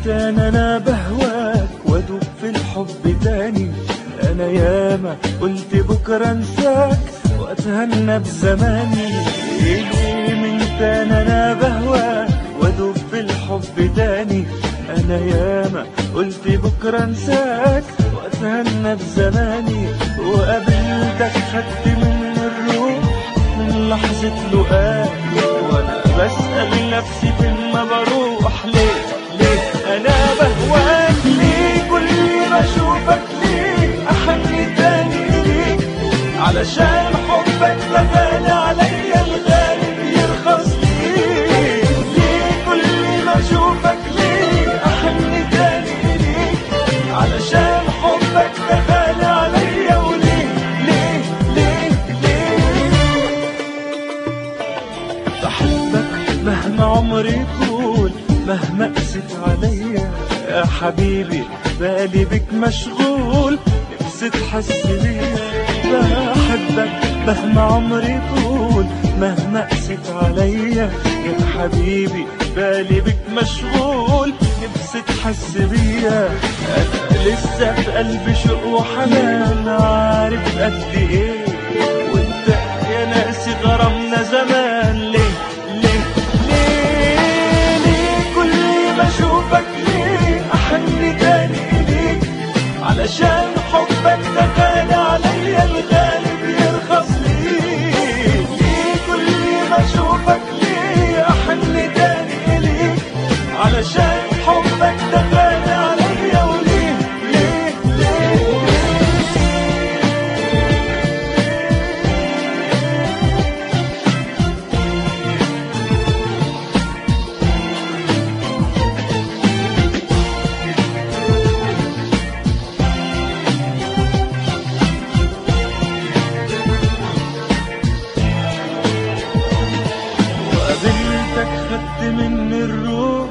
كان انا بهواك وادوب في الحب تاني انا ياما قلت بكره انساك واتهنى بزماني ليه من كان انا بهواك وادوب في الحب تاني انا ياما قلت بكره انساك واتهنى بزماني وقابلتك خدت من الروح من لحظة لقاك وانا بسأل نفسي فين ما بروح ليه ليه انا بهواك ليه كل ما اشوفك ليه احن تاني ليك علشان حبك ده غالي عليا الغالي بيرخص ليه ليه كل ما اشوفك ليه احن تاني ليك علشان حبك ده غالي عليا وليه ليه ليه ليه بحبك مهما عمري يطول مهما قست عليا يا حبيبي بالي بك مشغول نفسي تحس بيا بحبك مهما عمري يطول مهما قست عليا يا حبيبي بالي بك مشغول نفسي تحس بيا انا لسه في قلبي شوق وحنان عارف قد ايه وانت يا ناسي غرامنا زمان ليه ليه ليه ليه كل ما اشوفك ليه احن تاني ليك علشان حبك ده غالي عليا الغالي بيرخص ليه ليه كل ما اشوفك ليه احن تاني ليك علشان حبك ده غالي عليا وليه ليه ليه وقابلتك خدت مني الروح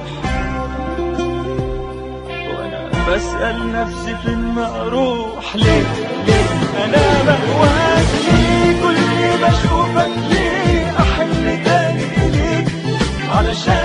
وانا بسأل نفسي فين ما اروح ليه ليه انا بهواك ليه كل ما اشوفك ليه احن تاني ليك علشان